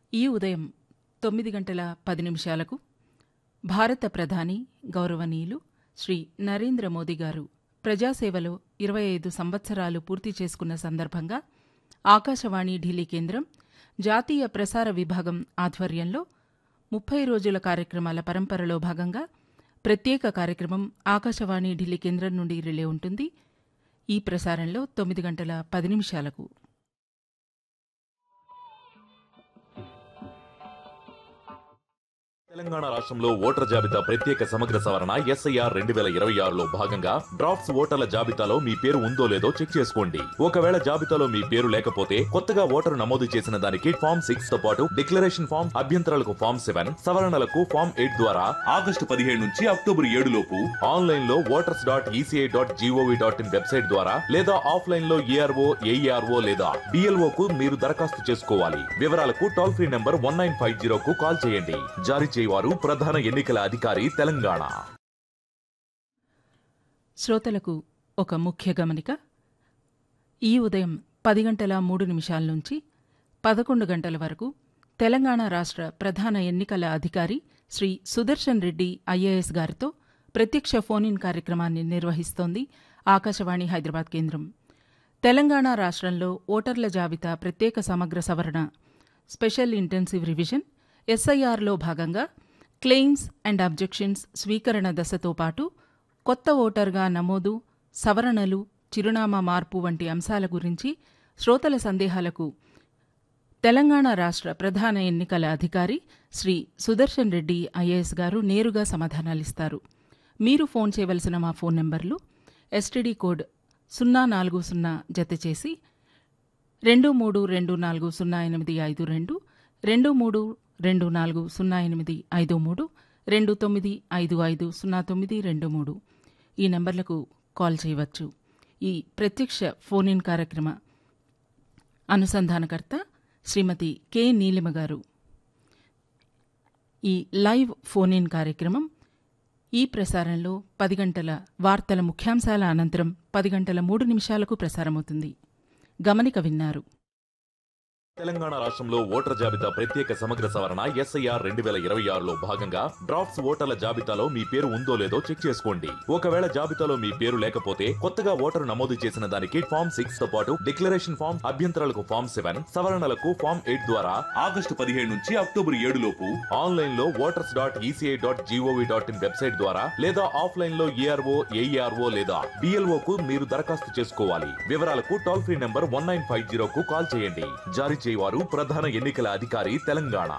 ఈ ఉదయం తొమ్మిది గంటల పది నిమిషాలకు భారత ప్రధాని గౌరవనీయులు శ్రీ నరేంద్ర మోదీ గారు ప్రజాసేవలో ఇరవై ఐదు సంవత్సరాలు పూర్తి చేసుకున్న సందర్భంగా ఆకాశవాణి ఢిల్లీ కేంద్రం జాతీయ ప్రసార విభాగం ఆధ్వర్యంలో ముప్పై రోజుల కార్యక్రమాల పరంపరలో భాగంగా ప్రత్యేక కార్యక్రమం ఆకాశవాణి ఢిల్లీ కేంద్రం నుండి రిలే ఉంటుంది ఈ ప్రసారంలో తొమ్మిది గంటల పది నిమిషాలకు తెలంగాణ రాష్ట్రంలో ఓటర్ జాబితా ప్రత్యేక సమగ్ర సవరణ ఎస్ఐఆర్ రెండు వేల ఇరవై ఆరులో భాగంగా డ్రాఫ్ట్స్ ఓటర్ల జాబితాలో మీ పేరు ఉందో లేదో చెక్ చేసుకోండి ఒకవేళ జాబితాలో మీ పేరు లేకపోతే కొత్తగా ఓటరు నమోదు చేసిన దానికి ఫామ్ సిక్స్ తో పాటు డిక్లరేషన్ ఫామ్ అభ్యంతరాలకు ఫామ్ సెవెన్ సవరణలకు ఫామ్ ఎయిట్ ద్వారా ఆగస్టు పదిహేడు నుంచి అక్టోబర్ ఏడు లోపు ఆన్లైన్ లో voters dot ECI dot GOV dot in website ద్వారా లేదా ఆఫ్లైన్ లో ఏఆర్ఓ ఏఈఆర్ఓ లేదా డిఎల్ఓ కు మీరు దరఖాస్తు చేసుకోవాలి వివరాలకు toll free number one nine five zero కు కాల్ చేయండి జారీ చేయవారు ప్రధాన ఎన్నికల అధికారి తెలంగాణ శ్రోతలకు ఒక ముఖ్య గమనిక ఈ ఉదయం పది గంటల మూడు నిమిషాల నుంచి పదకొండు గంటల వరకు తెలంగాణ రాష్ట్ర ప్రధాన ఎన్నికల అధికారి శ్రీ సుదర్శన్ రెడ్డి ఐఏఎస్ గారితో ప్రత్యక్ష ఫోన్ ఇన్ కార్యక్రమాన్ని నిర్వహిస్తోంది ఆకాశవాణి హైదరాబాద్ కేంద్రం తెలంగాణ రాష్ట్రంలో ఓటర్ల జాబితా ప్రత్యేక సమగ్ర సవరణ స్పెషల్ ఇంటెన్సివ్ రివిజన్ ఎస్ఐఆర్లో భాగంగా క్లెయిమ్స్ అండ్ అబ్జెక్షన్స్ స్వీకరణ దశతో పాటు కొత్త ఓటర్గా నమోదు సవరణలు చిరునామా మార్పు వంటి అంశాల గురించి శ్రోతల సందేహాలకు తెలంగాణ రాష్ట్ర ప్రధాన ఎన్నికల అధికారి శ్రీ సుదర్శన్ రెడ్డి ఐఏఎస్ గారు నేరుగా సమాధానాలిస్తారు మీరు ఫోన్ చేయవలసిన మా ఫోన్ నెంబర్లు ఎస్టీడీ కోడ్ సున్నా నాలుగు సున్నా జత చేసి రెండు మూడు రెండు నాలుగు సున్నా ఎనిమిది ఐదు రెండు రెండు మూడు రెండు నాలుగు సున్నా ఎనిమిది ఐదు మూడు రెండు తొమ్మిది ఐదు ఐదు సున్నా తొమ్మిది రెండు మూడు ఈ నంబర్లకు కాల్ చేయవచ్చు ఈ ప్రత్యక్ష ఫోన్ ఇన్ కార్యక్రమ అనుసంధానకర్త శ్రీమతి కె నీలిమ గారు ఈ లైవ్ ఫోన్ ఇన్ కార్యక్రమం ఈ ప్రసారంలో పది గంటల వార్తల ముఖ్యాంశాల అనంతరం పది గంటల మూడు నిమిషాలకు ప్రసారమవుతుంది గమనిక విన్నారు తెలంగాణ రాష్ట్రంలో ఓటర్ జాబితా ప్రత్యేక సమగ్ర సవరణ ఎస్ఐఆర్ రెండు వేల ఇరవై ఆరులో భాగంగా డ్రాఫ్ట్స్ ఓటర్ల జాబితాలో మీ పేరు ఉందో లేదో చెక్ చేసుకోండి ఒకవేళ జాబితాలో మీ పేరు లేకపోతే కొత్తగా ఓటరు నమోదు చేసిన దానికి ఫామ్ సిక్స్ తో పాటు డిక్లరేషన్ ఫామ్ అభ్యంతరాలకు ఫామ్ సెవెన్ సవరణలకు ఫామ్ ఎయిట్ ద్వారా ఆగస్టు పదిహేడు నుంచి అక్టోబర్ ఏడు లోపు ఆన్లైన్ లో voters dot ECI dot GOV dot in website ద్వారా లేదా ఆఫ్లైన్ లో ఏఆర్ఓ ఏఈఆర్ఓ లేదా డిఎల్ఓ కు మీరు దరఖాస్తు చేసుకోవాలి వివరాలకు toll free number one nine five zero కు కాల్ చేయండి జారీ చేయవారు ప్రధాన ఎన్నికల అధికారి తెలంగాణ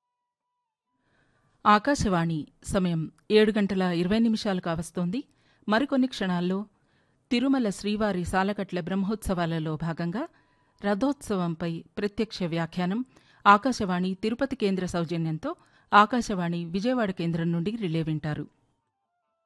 ఆకాశవాణి సమయం ఏడు గంటల ఇరవై నిమిషాలు కావస్తోంది మరికొన్ని క్షణాల్లో తిరుమల శ్రీవారి సాలకట్ల బ్రహ్మోత్సవాలలో భాగంగా రథోత్సవంపై ప్రత్యక్ష వ్యాఖ్యానం ఆకాశవాణి తిరుపతి కేంద్ర సౌజన్యంతో ఆకాశవాణి విజయవాడ కేంద్రం నుండి రిలే వింటారు